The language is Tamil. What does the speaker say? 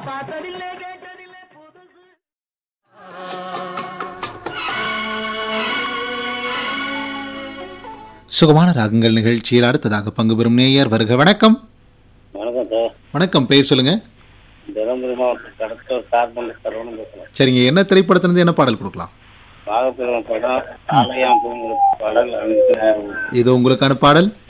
பார்த்ததில்லை கேட்டதில்லை புதுசு சுகமான ராகங்கள் நிகழ்ச்சியில் அடுத்ததாக பங்கு பெறும் நேயர் வருக வணக்கம் வணக்கம் சார் வணக்கம் பெயர் சொல்லுங்க தருமபுரி மாவட்டம் கடத்தூர் சார்பண்ட சரவணன் பேசுகிறேன் சரிங்க என்ன திரைப்படத்திலிருந்து என்ன பாடல் கொடுக்கலாம் பாகப்பிரம படம் ஆலயம் பூங்குளத்து பாடல் அந்த இது உங்களுக்கான பாடல்